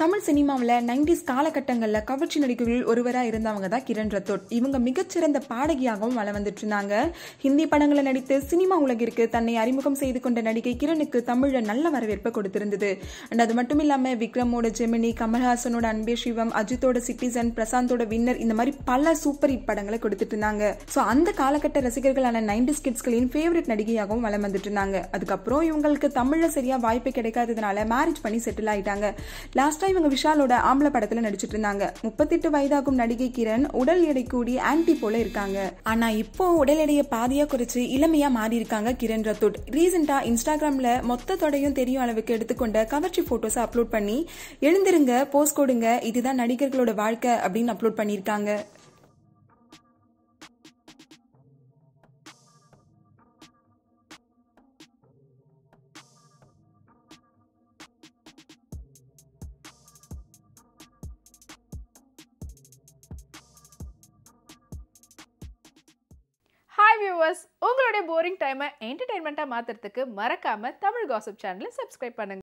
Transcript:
தமிழ் சினிமாவில் நைன்டிஸ் காலகட்டங்களில் கவர்ச்சி நடிகர்கள் ஒருவராக இருந்தவங்க தான் கிரண் ரத்தோட் இவங்க மிகச்சிறந்த பாடகியாகவும் வளம் வந்துட்டு இருந்தாங்க ஹிந்தி படங்களை நடித்து சினிமா உலகிற்கு தன்னை அறிமுகம் செய்து கொண்ட நடிகை கிரணுக்கு தமிழில் நல்ல வரவேற்பை கொடுத்திருந்தது அண்ட் அது மட்டும் இல்லாமல் விக்ரமோட ஜெமினி கமல்ஹாசனோட அன்பே சிவம் அஜித்தோட சிட்டிசன் பிரசாந்தோட வின்னர் இந்த மாதிரி பல சூப்பர் ஹிட் படங்களை கொடுத்துட்டு இருந்தாங்க ஸோ அந்த காலகட்ட ரசிகர்களான நைன்டிஸ் கிட்ஸ்களின் ஃபேவரட் நடிகையாகவும் வளம் வந்துட்டு இருந்தாங்க அதுக்கப்புறம் இவங்களுக்கு தமிழில் சரியா வாய்ப்பு கிடைக்காததுனால மேரேஜ் பண்ணி செட்டில் ஆயிட்டாங்க லாஸ்டா இவங்க விஷாலோட ஆம்பளை படத்துல நடிச்சிட்டு இருந்தாங்க முப்பத்தெட்டு வயதாகும் நடிகை கிரண் உடல் எடை கூடி ஆன்டி போல இருக்காங்க ஆனா இப்போ உடல் எடையை பாதியா குறைச்சு இளமையா மாறி இருக்காங்க கிரண் ரத்தோட் ரீசெண்டா இன்ஸ்டாகிராம்ல மொத்த தொடையும் தெரியும் அளவுக்கு எடுத்துக்கொண்ட கவர்ச்சி போட்டோஸ் அப்லோட் பண்ணி எழுந்திருங்க போஸ்ட் கொடுங்க இதுதான் நடிகர்களோட வாழ்க்கை அப்படின்னு அப்லோட் பண்ணியிருக்காங்க ஹாய் வியூவர்ஸ் உங்களுடைய போரிங் டைமை என்டர்டைன்மெண்ட்டாக மாற்றுறதுக்கு மறக்காமல் தமிழ் காசிப் சேனலை சப்ஸ்கிரைப் பண்ணுங்க